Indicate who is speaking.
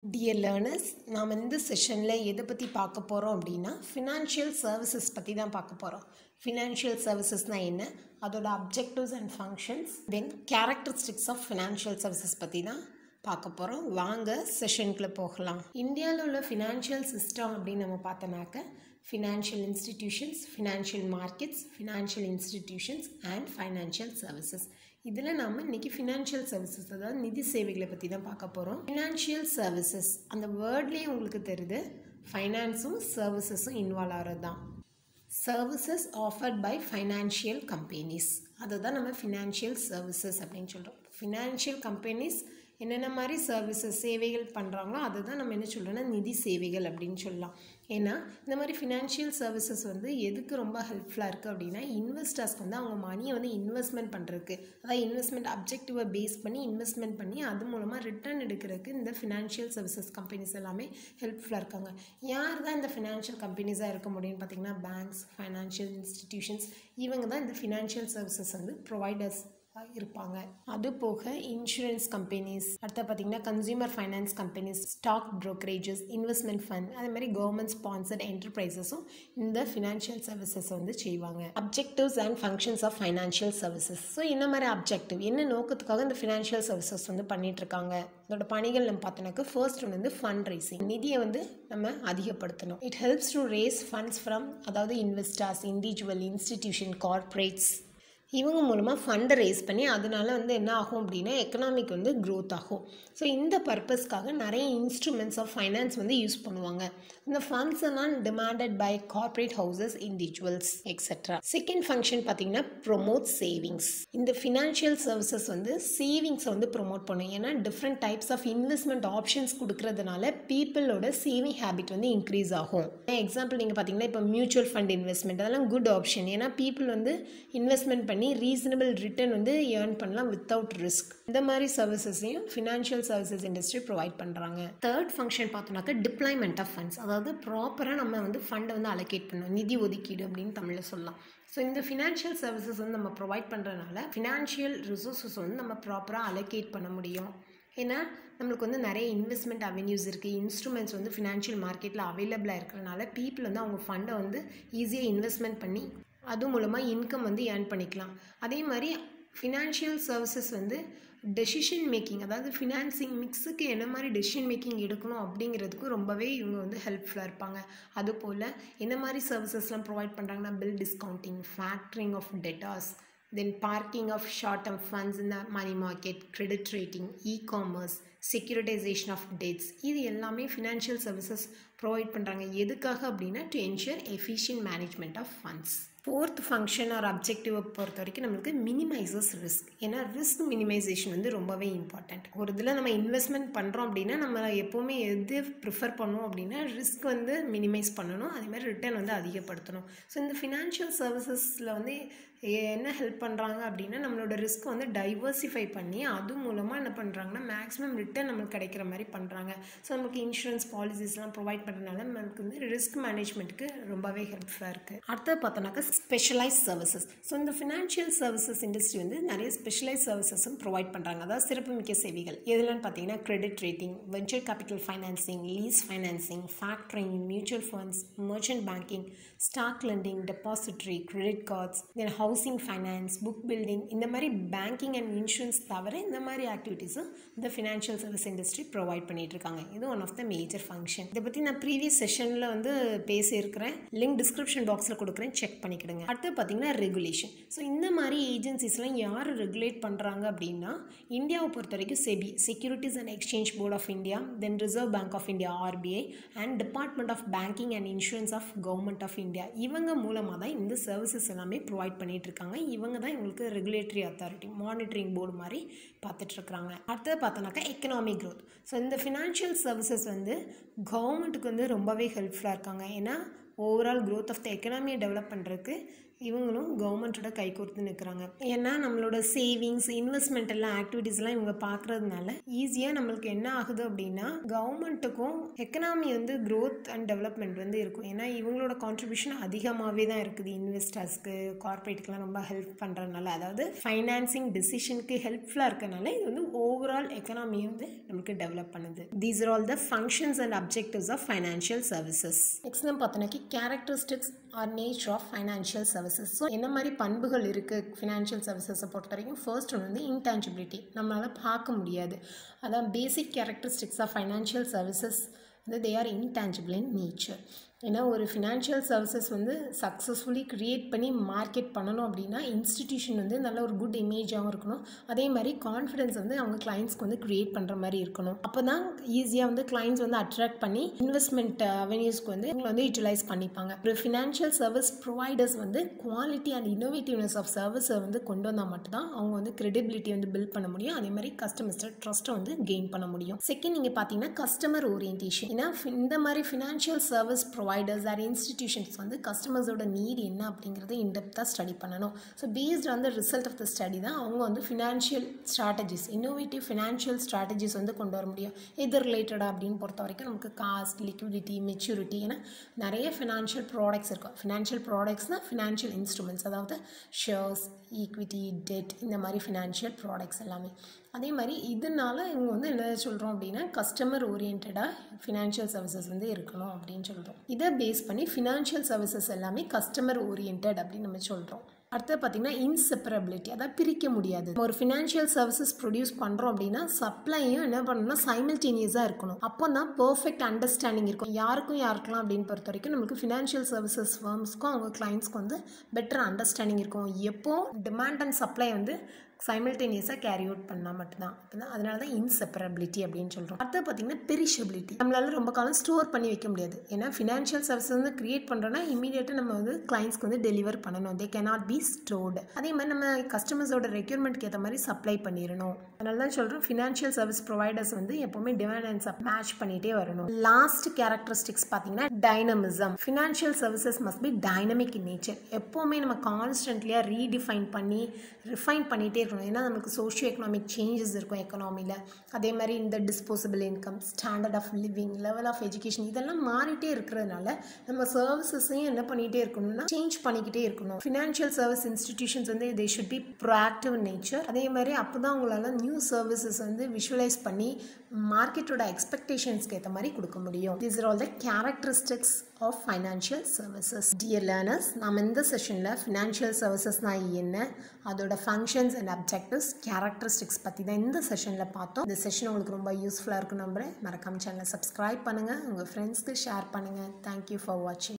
Speaker 1: dear learners நாம் இந்த செஷனில் எதை பற்றி பார்க்க போகிறோம் அப்படின்னா ஃபினான்ஷியல் சர்வீசஸ் பற்றி தான் பார்க்க போகிறோம் ஃபினான்ஷியல் சர்வீசஸ்னால் என்ன அதோட objectives and functions then characteristics of financial services பற்றி தான் பார்க்க போகிறோம் வாங்க செஷனுக்குள்ளே போகலாம் இந்தியாவில் உள்ள ஃபினான்ஷியல் சிஸ்டம் அப்படின்னு நம்ம பார்த்தோன்னாக்க financial institutions financial markets financial institutions and financial services இதில் நாம் இன்றைக்கி ஃபினான்ஷியல் சர்வீசஸ் அதாவது நிதி சேவைகளை பற்றி தான் பார்க்க போகிறோம் ஃபினான்ஷியல் சர்வீசஸ் அந்த வேர்ட்லேயே உங்களுக்கு தெரியுது ஃபைனான்ஸும் சர்வீசஸும் இன்வால்வ் ஆகிறது தான் services offered by financial companies அதுதான் நம்ம ஃபினான்ஷியல் சர்வீசஸ் அப்படின்னு சொல்கிறோம் ஃபினான்ஷியல் கம்பெனிஸ் என்னென்ன மாதிரி சர்வீசஸ் சேவைகள் பண்ணுறாங்களோ அதுதான் நம்ம என்ன சொல்கிறோம்னா நிதி சேவைகள் அப்படின்னு சொல்லலாம் ஏன்னா இந்த மாதிரி ஃபினான்ஷியல் சர்வீசஸ் வந்து எதுக்கு ரொம்ப ஹெல்ப்ஃபுல்லாக இருக்குது அப்படின்னா இன்வெஸ்டர்ஸ்க்கு வந்து அவங்க மணியை வந்து இன்வெஸ்ட்மெண்ட் பண்ணுறதுக்கு அதாவது இன்வெஸ்ட்மெண்ட் அப்ஜெக்டிவை பேஸ் பண்ணி இன்வெஸ்ட்மெண்ட் பண்ணி அது மூலமாக ரிட்டர்ன் எடுக்கிறதுக்கு இந்த ஃபினான்ஷியல் சர்வீசஸ் கம்பெனிஸ் எல்லாமே ஹெல்ப்ஃபுல்லாக இருக்காங்க யார் தான் இந்த ஃபினான்ஷியல் கம்பெனிஸாக இருக்க முடியும்னு பார்த்தீங்கன்னா பேங்க்ஸ் ஃபைனான்ஷியல் இன்ஸ்டிடியூஷன்ஸ் இவங்க தான் இந்த ஃபினான்ஷியல் சர்வீசஸ் வந்து ப்ரொவைடர்ஸ் இருப்பாங்க அது போக இன்சூரன்ஸ் கம்பெனிஸ் அடுத்து பார்த்தீங்கன்னா consumer finance companies stock brokerages investment fund அதே மாதிரி கவர்மெண்ட் ஸ்பான்சர்ட் என்டர்பிரைசஸும் இந்த ஃபினான்ஷியல் சர்வீசஸ் வந்து செய்வாங்க objectives and functions of financial services so என்ன மாதிரி அப்ஜெக்டிவ் என்ன நோக்கத்துக்காக இந்த ஃபினான்ஷியல் சர்வீசஸ் வந்து பண்ணிட்டு இருக்காங்க அதோட பணிகள் நம்ம பார்த்தோன்னாக்க ஃபர்ஸ்ட் ஒன்று வந்து ஃபண்ட் ரைசிங் நிதியை வந்து நம்ம அதிகப்படுத்தணும் it helps to raise funds from அதாவது இன்வெஸ்டர்ஸ் இண்டிவிஜுவல் இன்ஸ்டிடியூஷன் கார்ப்பரேட்ஸ் இவங்க மூலமாக ஃபண்டை ரேஸ் பண்ணி அதனால வந்து என்ன ஆகும் அப்படின்னா எக்கனாமிக் வந்து க்ரோத் ஆகும் ஸோ இந்த பர்பஸ்க்காக நிறைய இன்ஸ்ட்ருமெண்ட்ஸ் ஆஃப் ஃபைனான்ஸ் வந்து யூஸ் பண்ணுவாங்க இந்த ஃபண்ட்ஸ் எல்லாம் demanded by corporate houses individuals etcetera second function பார்த்தீங்கன்னா ப்ரொமோட் சேவிங்ஸ் இந்த ஃபினான்ஷியல் சர்வீசஸ் வந்து சேவிங்ஸை வந்து ப்ரொமோட் பண்ணும் ஏன்னா different types of investment options கொடுக்கறதுனால பீப்புளோட சேவிங் ஹேபிட் வந்து இன்க்ரீஸ் ஆகும் எக்ஸாம்பிள் நீங்கள் பார்த்தீங்கன்னா இப்போ மியூச்சுவல் ஃபண்ட் இன்வெஸ்ட்மெண்ட் அதெல்லாம் குட் ஆப்ஷன் ஏன்னா பீப்புள் வந்து இன்வெஸ்ட்மெண்ட் பண்ணி பண்ணி ரீசனபிள் ரிட்டர்ன் வந்து ஏர்ன் பண்ணலாம் வித்தவுட் ரிஸ்க் இந்த மாதிரி சர்வீசஸையும் ஃபினான்ஷியல் சர்வீசஸ் இண்டஸ்ட்ரி ப்ரொவைட் பண்ணுறாங்க தேர்ட் ஃபங்க்ஷன் பார்த்தோன்னாக்கா டிப்ளாய்மெண்ட் ஆஃப் ஃபண்ட்ஸ் அதாவது ப்ராப்பராக நம்ம வந்து ஃபண்டை வந்து அலோகேட் பண்ணணும் நிதி ஒதுக்கீடு அப்படின்னு தமிழில் சொல்லலாம் ஸோ இந்த ஃபினான்ஷியல் சர்வீசஸ் வந்து நம்ம ப்ரொவைட் பண்ணுறதுனால ஃபினான்ஷியல் ரிசோர்ஸஸ் வந்து நம்ம ப்ராப்பராக அலோகேட் பண்ண முடியும் ஏன்னா நம்மளுக்கு வந்து நிறைய இன்வெஸ்ட்மெண்ட் அவென்யூஸ் இருக்குது இன்ஸ்ட்ருமெண்ட்ஸ் வந்து ஃபினான்ஷியல் மார்க்கெட்டில் அவைலபிளாக இருக்கிறனால பீப்புள் வந்து அவங்க ஃபண்டை வந்து ஈஸியாக இன்வெஸ்ட்மெண்ட் பண்ணி அது மூலமாக இன்கம் வந்து ஏர்ன் பண்ணிக்கலாம் அதே மாதிரி ஃபினான்ஷியல் சர்வீசஸ் வந்து டெசிஷன் மேக்கிங் அதாவது ஃபினான்சிங் மிக்ஸுக்கு என்ன மாதிரி டெசிஷன் மேக்கிங் எடுக்கணும் அப்படிங்கிறதுக்கும் ரொம்பவே இவங்க வந்து ஹெல்ப்ஃபுல்லாக இருப்பாங்க அதுபோல் என்ன மாதிரி சர்வீசஸ்லாம் ப்ரொவைட் பண்ணுறாங்கன்னா bill discounting factoring of debtors then parking of short term funds இந்த money market credit rating e commerce securitisation of debts இது எல்லாமே ஃபினான்ஷியல் சர்வீசஸ் ப்ரொவைட் பண்ணுறாங்க எதுக்காக அப்படின்னா to ensure efficient management of funds fourth function or அப்ஜெக்டிவை பொறுத்த வரைக்கும் நம்மளுக்கு மினிமைசஸ் ரிஸ்க் ஏன்னா ரிஸ்க் மினிமைசேஷன் வந்து ரொம்பவே இம்பார்ட்டண்ட் ஒரு இதில் நம்ம இன்வெஸ்ட்மெண்ட் பண்ணுறோம் அப்படின்னா நம்ம எப்போவுமே எது ப்ரிஃபர் பண்ணுவோம் அப்படின்னா ரிஸ்க் வந்து மினிமைஸ் பண்ணணும் அதே மாதிரி ரிட்டர்ன் வந்து அதிகப்படுத்தணும் ஸோ இந்த ஃபினான்ஷியல் சர்வீசஸில் வந்து என்ன ஹெல்ப் பண்ணுறாங்க அப்படின்னா நம்மளோட ரிஸ்க் வந்து டைவர்சிஃபை பண்ணி அது மூலமாக என்ன பண்ணுறாங்கன்னா மேக்ஸிமம் ரிட்டர்ன் நம்மளுக்கு கிடைக்கிற மாதிரி பண்ணுறாங்க ஸோ நமக்கு இன்சூரன்ஸ் பாலிசிஸ்லாம் ப்ரொவைட் பண்ணுறதுனால நமக்கு வந்து ரிஸ்க் மேனேஜ்மெண்ட்டுக்கு ரொம்பவே ஹெல்ப்ஃபுல்லாக இருக்குது அடுத்தது பார்த்தோன்னாக்கா ஸ்பெஷலைஸ் சர்வீசஸ் ஸோ இந்த ஃபினான்ஷியல் சர்வீசஸ் இண்டஸ்ட்ரி வந்து நிறைய ஸ்பெஷலைஸ் சர்வீசஸும் ப்ரொவைட் பண்ணுறாங்க அதாவது சிறப்புமிக்க சேவைகள் எதுலன்னு பார்த்தீங்கன்னா credit rating venture capital financing lease financing factoring mutual funds merchant banking stock lending depository credit cards then housing finance book building இந்த மாதிரி பேங்கிங் அண்ட் இன்சூரன்ஸ் தவிர இந்த மாதிரி ஆக்டிவிட்டீஸும் இந்த ஃபினான்ஷியல் சர்வீஸ் இண்டஸ்ட்ரி ப்ரொவைட் பண்ணிட்டு இருக்காங்க இது one of the major function இதை பற்றி நான் ப்ரீவியஸ் செஷனில் வந்து பேசியிருக்கிறேன் லிங்க் டிஸ்கிரிப்ஷன் பாக்ஸில் கொடுக்குறேன் செக் பண்ணிக்கிடுங்க அடுத்து பார்த்தீங்கன்னா ரெகுலேஷன் ஸோ இந்த மாதிரி ஏஜென்சிஸ்லாம் யார் ரெகுலேட் பண்ணுறாங்க அப்படின்னா இந்தியாவை பொறுத்த வரைக்கும் SEBI Securities and Exchange Board of India then Reserve Bank of India RBI and Department of Banking and Insurance of Government of India இவங்க மூலமாக தான் இந்த சர்வீசஸ் எல்லாமே ப்ரொவைட் பண்ணிட்டு இருக்காங்க இவங்க தான் இவங்களுக்கு ரெகுலேட்டரி அத்தாரிட்டி மானிட்டரிங் போர்டு மாதிரி பார்த்துட்ருக்குறாங்க அடுத்தது பார்த்தோன்னாக்கா எக்கனாமிக் க்ரோத் ஸோ இந்த ஃபினான்ஷியல் சர்வீசஸ் வந்து கவர்மெண்ட்டுக்கு வந்து ரொம்பவே ஹெல்ப்ஃபுல்லாக இருக்காங்க ஏன்னா ஓவரால் க்ரோத் ஆஃப் த எக்கனாமியை டெவலப் பண்ணுறதுக்கு இவங்களும் கவர்மெண்ட்டோட கை கோர்த்து நிற்கிறாங்க ஏன்னா நம்மளோட சேவிங்ஸ் இன்வெஸ்ட்மெண்ட் எல்லாம் ஆக்டிவிட்டீஸ்லாம் இவங்க பார்க்குறதுனால ஈஸியாக நம்மளுக்கு என்ன ஆகுது அப்படின்னா கவர்மெண்ட்டுக்கும் எக்கனாமி வந்து க்ரோத் அண்ட் டெவலப்மெண்ட் வந்து இருக்கும் ஏன்னா இவங்களோட கான்ட்ரிபியூஷன் அதிகமாகவே தான் இருக்குது இன்வெஸ்டர்ஸ்க்கு கார்பரேட்டுக்கெலாம் ரொம்ப ஹெல்ப் பண்ணுறதுனால அதாவது ஃபைனான்சிங் டிசிஷனுக்கு ஹெல்ப்ஃபுல்லாக இருக்கனால இது வந்து ஓவரால் எக்கனாமியை வந்து நமக்கு டெவலப் பண்ணுது these are all the functions and objectives of financial services next நம்ம பார்த்தோன்னாக்கி characteristics or nature of financial services so என்ன மாதிரி பண்புகள் இருக்குது ஃபினான்ஷியல் சர்வீசஸை பொறுத்த வரைக்கும் ஃபர்ஸ்ட் ஒன்று வந்து இன்டான்ஜிபிலிட்டி நம்மளால் பார்க்க முடியாது அதான் basic characteristics of financial services வந்து they are intangible in nature ஏன்னா ஒரு ஃபினான்ஷியல் சர்வீசஸ் வந்து சக்ஸஸ்ஃபுல்லி க்ரியேட் பண்ணி மார்க்கெட் பண்ணணும் அப்படின்னா இன்ஸ்டிடியூஷன் வந்து நல்ல ஒரு குட் இமேஜாகவும் இருக்கணும் அதே மாதிரி கான்ஃபிடன்ஸ் வந்து அவங்க கிளைண்ட்ஸ்க்கு வந்து க்ரியேட் பண்ணுற மாதிரி இருக்கணும் அப்போ தான் ஈஸியாக வந்து கிளைண்ட்ஸ் வந்து அட்ராக்ட் பண்ணி இன்வெஸ்ட்மெண்ட் அவென்யூஸ்க்கு வந்து இவங்களை வந்து யூட்டிலைஸ் பண்ணிப்பாங்க ஒரு ஃபினான்ஷியல் சர்வீஸ் ப்ரொவைடர்ஸ் வந்து குவாலிட்டி அண்ட் இன்னோவேட்டிவ்னஸ் ஆஃப் சர்வீஸை வந்து கொண்டு வந்தால் மட்டும்தான் அவங்க வந்து கிரெடிபிலிட்டி வந்து பில்ட் பண்ண முடியும் அதே மாதிரி கஸ்டமர்ஸ்ட ட்ரஸ்ட்டை வந்து கெயின் பண்ண முடியும் செகண்ட் நீங்கள் பார்த்தீங்கன்னா கஸ்டமர் ஓரியன்டேஷன் ஏன்னா இந்த மாதிரி financial service providers or institutions வந்து கஸ்டமர்ஸோட நீட் என்ன அப்படிங்கிறத இன்டெப்த்தாக ஸ்டடி பண்ணணும் so based on the result of the study தான் அவங்க வந்து financial strategies innovative financial strategies வந்து கொண்டு வர முடியும் எது ரிலேட்டடாக அப்படின்னு பொறுத்த வரைக்கும் நமக்கு காஸ்ட் லிக்விடிட்டி மெச்சூரிட்டி ஏன்னா நிறைய ஃபினான்ஷியல் ப்ராடக்ட்ஸ் இருக்கும் ஃபினான்ஷியல் ப்ராடக்ட்ஸ்னால் ஃபினான்ஷியல் இன்ஸ்ட்ருமெண்ட்ஸ் அதாவது ஷேர்ஸ் ஈக்விட்டி டெட் இந்த மாதிரி ஃபினான்ஷியல் ப்ராடக்ட்ஸ் எல்லாமே அதே மாதிரி இதனால இவங்க வந்து என்ன சொல்கிறோம் அப்படின்னா கஸ்டமர் ஓரியன்டாக ஃபினான்ஷியல் சர்வீசஸ் வந்து இருக்கணும் அப்படின்னு சொல்கிறோம் இதை பேஸ் பண்ணி ஃபினான்ஷியல் சர்வீசஸ் எல்லாமே கஸ்டமர் ஓரியன்ட் அப்படின்னு நம்ம சொல்கிறோம் அடுத்து பார்த்தீங்கன்னா இன்செப்பரபிலிட்டி அதாவது பிரிக்க முடியாது ஒரு ஃபினான்ஷியல் சர்வீசஸ் ப்ரொடியூஸ் பண்ணுறோம் அப்படின்னா சப்ளையும் என்ன பண்ணணும்னா சைமல்டேனியஸாக இருக்கணும் அப்போ தான் பர்ஃபெக்ட் அண்டர்ஸ்டாண்டிங் இருக்கும் யாருக்கும் யாருக்கெல்லாம் அப்படின்னு பொறுத்த வரைக்கும் நமக்கு ஃபினான்ஷியல் சர்வீசஸ் ஃபர்ம்ஸ்க்கும் அவங்க கிளைண்ட்ஸ்க்கு வந்து பெட்டர் அண்டர்ஸ்டாண்டிங் இருக்கும் எப்போ டிமாண்ட் அண்ட் சப்ளை வந்து சைமல்டேனியஸாக கேரி அவுட் பண்ணால் மட்டும்தான் அப்படின்னா அதனால தான் இன்செப்பரபிலிட்டி அப்படின்னு சொல்கிறோம் அடுத்து பார்த்தீங்கன்னா பெரிஷபிலிட்டி நம்மளால ரொம்ப காலம் ஸ்டோர் பண்ணி வைக்க முடியாது ஏன்னா ஃபினான்ஷியல் சர்வீஸ் வந்து கிரியேட் பண்ணுறோன்னா இமீடியட்டாக நம்ம வந்து கிளைண்ட்ஸ்க்கு வந்து டெலிவர் பண்ணணும் தே கேனாட் பி ஸ்டோர்டு அதே மாதிரி நம்ம கஸ்டமர்ஸோட ரெக்யூர்மெண்ட்க்கு ஏற்ற மாதிரி சப்ளை பண்ணிடணும் அதனால தான் சொல்கிறோம் ஃபினான்ஷியல் சர்வீஸ் ப்ரொவைடர்ஸ் வந்து எப்போவுமே டிமாண்ட் அண்ட் சப் மேட்ச் பண்ணிகிட்டே வரணும் லாஸ்ட் கேரக்டரிஸ்டிக்ஸ் பார்த்தீங்கன்னா dynamism financial services must be dynamic in nature எப்போவுமே நம்ம கான்ஸ்டன்ட்லியாக ரீடிஃபைன் பண்ணி ரிஃபைன் பண்ணிகிட்டே இருக்கணும் ஏன்னா நமக்கு சோஷியோ எக்கனாமிக் சேஞ்சஸ் இருக்கும் எக்கனாமியில் அதே மாதிரி இந்த disposable income standard of living level of education இதெல்லாம் மாறிட்டே இருக்கிறதுனால நம்ம சர்வீசஸையும் என்ன பண்ணிகிட்டே இருக்கணும்னா சேஞ்ச் பண்ணிக்கிட்டே இருக்கணும் ஃபினான்ஷியல் சர்வீஸ் இன்ஸ்டிடியூஷன்ஸ் வந்து they should be proactive nature அதே மாதிரி அப்போ தான் உங்களால் நியூ சர்வீசஸ் வந்து விஷுவலைஸ் பண்ணி மார்க்கெட்டோட எக்ஸ்பெக்டேஷன்ஸ்க்கு ஏற்ற மாதிரி கொடுக்க முடியும் this are all the characteristics of financial services dear learners நாம் இந்த செஷனில் ஃபினான்ஷியல் சர்வீசஸ்னால் என்ன அதோட ஃபங்க்ஷன்ஸ் அண்ட் அப்ஜெக்டிவ்ஸ் கேரக்டரிஸ்டிக்ஸ் பற்றி தான் இந்த செஷனில் பார்த்தோம் இந்த செஷன் உங்களுக்கு ரொம்ப யூஸ்ஃபுல்லாக இருக்கும் நம்புறேன் மறக்காம சேனலை சப்ஸ்கிரைப் பண்ணுங்கள் உங்கள் ஃப்ரெண்ட்ஸ்க்கு ஷேர் பண்ணுங்கள் தேங்க்யூ ஃபார் வாட்சிங்